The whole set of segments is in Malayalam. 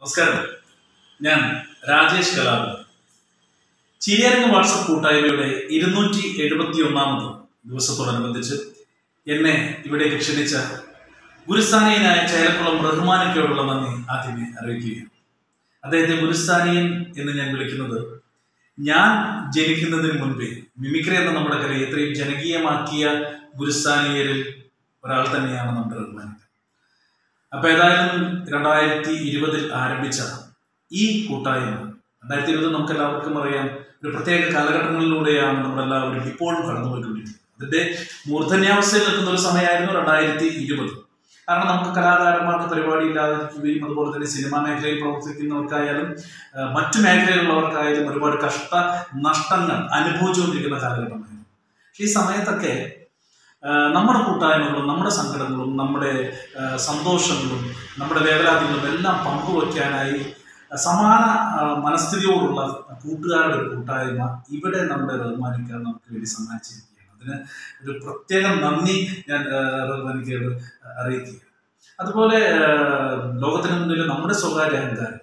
നമസ്കാരം ഞാൻ രാജേഷ് കലാപതി ചിരിയരങ്ങ് വാട്സപ്പ് കൂട്ടായ്മയുടെ ഇരുന്നൂറ്റി എഴുപത്തി ഒന്നാമത് ദിവസത്തോടനുബന്ധിച്ച് എന്നെ ഇവിടേക്ക് ക്ഷണിച്ച ഗുരുസ്ഥാനീയനായ ചേലക്കുളം റഹ്മാനക്കയോടുള്ള നന്ദി ആദ്യമേ അറിയിക്കുകയാണ് അദ്ദേഹത്തെ ഗുരുസ്ഥാനീയൻ എന്ന് ഞാൻ വിളിക്കുന്നത് ഞാൻ ജനിക്കുന്നതിന് മുൻപേ മിമിക്രി എന്ന നമ്മുടെ കലയെ എത്രയും ജനകീയമാക്കിയ ഗുരുസ്ഥാനീയരിൽ ഒരാൾ തന്നെയാണ് നമ്മുടെ റഹ്മാനിക്ക അപ്പൊ ഏതായാലും രണ്ടായിരത്തി ഇരുപതിൽ ആരംഭിച്ച ഈ കൂട്ടായ്മ രണ്ടായിരത്തി ഇരുപത് നമുക്ക് എല്ലാവർക്കും അറിയാം ഒരു പ്രത്യേക കാലഘട്ടങ്ങളിലൂടെയാണ് നമ്മളെല്ലാവരും ഇപ്പോഴും കടന്നുപോയിക്കൊണ്ടിരിക്കുന്നത് അതിന്റെ മൂർധന്യാവസ്ഥയിൽ നിൽക്കുന്ന ഒരു സമയമായിരുന്നു രണ്ടായിരത്തി ഇരുപത് കാരണം നമുക്ക് കലാകാരന്മാർക്ക് പരിപാടി ഇല്ലാതിരിക്കുകയും അതുപോലെ തന്നെ സിനിമാ മേഖലയിൽ പ്രവർത്തിക്കുന്നവർക്കായാലും ആ, മറ്റു മേഖലയിലുള്ളവർക്കായാലും ഒരുപാട് കഷ്ട നഷ്ടങ്ങൾ അനുഭവിച്ചുകൊണ്ടിരിക്കുന്ന കാലഘട്ടമായിരുന്നു പക്ഷേ ഈ സമയത്തൊക്കെ ആ, നമ്മുടെ കൂട്ടായ്മകളും നമ്മുടെ സങ്കടങ്ങളും നമ്മുടെ ആ, സന്തോഷങ്ങളും നമ്മുടെ വേവലാതികളും എല്ലാം പങ്കുവയ്ക്കാനായി സമാന ആ, മനസ്ഥിതിയോടുള്ള കൂട്ടുകാരുടെ ഒരു കൂട്ടായ്മ ഇവിടെ നമ്മുടെ റഹ്മാനിക്ക നമുക്ക് വേണ്ടി സമ്മാനിച്ചിരിക്കുകയാണ് അതിന് ഒരു പ്രത്യേക നന്ദി ഞാൻ ആ, റഹ്മാനിക്കയോട് അറിയിക്കുക അതുപോലെ ആ, ലോകത്തിന് മുന്നിൽ നമ്മുടെ സ്വകാര്യ അഹങ്കാരം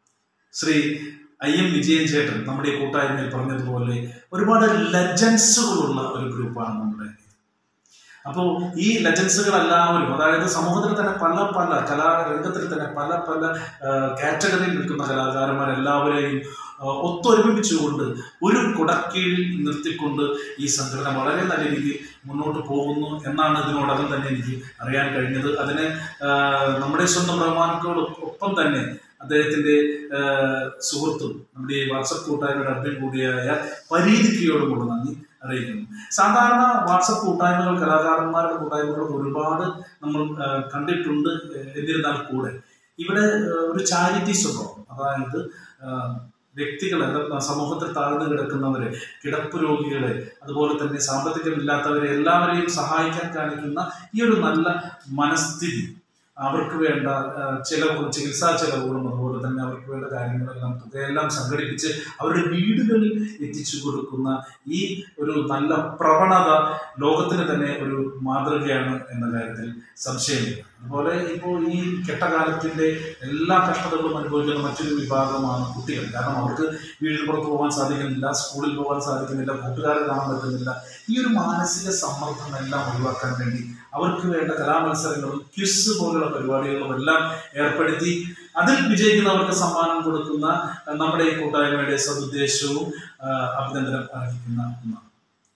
ശ്രീ ഐ എം വിജയൻ ചേട്ടൻ നമ്മുടെ ഈ കൂട്ടായ്മയിൽ പറഞ്ഞതുപോലെ ഒരുപാട് ലെജൻസുകളുള്ള ഒരു ഗ്രൂപ്പാണ് നമ്മുടെ ഇത്. അപ്പോൾ ഈ ലെജൻസുകൾ എല്ലാവരും അതായത് സമൂഹത്തിൽ തന്നെ പല പല കലാരംഗത്തിൽ തന്നെ പല പല കാറ്റഗറിയിൽ നിൽക്കുന്ന കലാകാരന്മാരെല്ലാവരെയും ആ, ഒത്തൊരുമിപ്പിച്ചുകൊണ്ട് ഒരു കുടക്കീഴിൽ നിർത്തിക്കൊണ്ട് ഈ സംഘടന വളരെ നല്ല രീതിയിൽ മുന്നോട്ട് പോകുന്നു എന്നാണ് ഇതിനോടകം തന്നെ എനിക്ക് അറിയാൻ കഴിഞ്ഞത് അതിന് ആ, നമ്മുടെ സ്വന്തം റഹ്മാനത്തോട് ഒപ്പം തന്നെ അദ്ദേഹത്തിന്റെ ആ, സുഹൃത്തും നമ്മുടെ ഈ വാട്സപ്പ് കൂട്ടായ്മയുടെ അഡ്മിൻ കൂടിയായ പരീതിക്കയോടുമുള്ള നന്ദി അറിയിക്കുന്നു സാധാരണ വാട്സപ്പ് കൂട്ടായ്മകൾ കലാകാരന്മാരുടെ കൂട്ടായ്മകൾ ഒരുപാട് നമ്മൾ ആ, കണ്ടിട്ടുണ്ട് ഏഹ്, എന്നിരുന്നാൽ കൂടെ ഇവിടെ ആ, ഒരു ചാരിറ്റി സ്വഭാവം അതായത് ആ, വ്യക്തികളെ അതായത് സമൂഹത്തിൽ താഴ്ന്നു കിടക്കുന്നവരെ കിടപ്പ് രോഗികളെ അതുപോലെ തന്നെ സാമ്പത്തികമില്ലാത്തവരെ എല്ലാവരെയും സഹായിക്കാൻ കാണിക്കുന്ന ഈ ഒരു നല്ല മനസ്ഥിതി അവർക്ക് വേണ്ട ആ, ചിലവുകളും ചികിത്സാ ചിലവുകളും അതുപോലെ തന്നെ അവർക്ക് വേണ്ട കാര്യങ്ങളെല്ലാം തുകയെല്ലാം സംഘടിപ്പിച്ച് അവരുടെ വീടുകളിൽ എത്തിച്ചു കൊടുക്കുന്ന ഈ ഒരു നല്ല പ്രവണത ലോകത്തിന് തന്നെ ഒരു മാതൃകയാണ് എന്ന കാര്യത്തിൽ സംശയമില്ല അതുപോലെ ഇപ്പോൾ ഈ കെട്ടകാലത്തിന്റെ എല്ലാ കഷ്ടതകളും അനുഭവിക്കുന്ന മറ്റൊരു വിഭാഗമാണ് കുട്ടികൾ കാരണം അവർക്ക് വീടിന് പുറത്ത് പോകാൻ സാധിക്കുന്നില്ല സ്കൂളിൽ പോകാൻ സാധിക്കുന്നില്ല കൂട്ടുകാരെ കാണാൻ പറ്റുന്നില്ല ഈ ഒരു മാനസിക സമ്മർദ്ദം എല്ലാം ഒഴിവാക്കാൻ വേണ്ടി അവർക്ക് വേണ്ട കലാമത്സരങ്ങളും ക്വിസ് പോലുള്ള പരിപാടികളും എല്ലാം ഏർപ്പെടുത്തി അതിൽ വിജയിക്കുന്നവർക്ക് സമ്മാനം കൊടുക്കുന്ന അഹ് നമ്മുടെ ഈ കൂട്ടായ്മയുടെ സതുദ്ദേശവും ആഹ് അഭിനന്ദനം അർഹിക്കുന്ന ഒന്നാണ്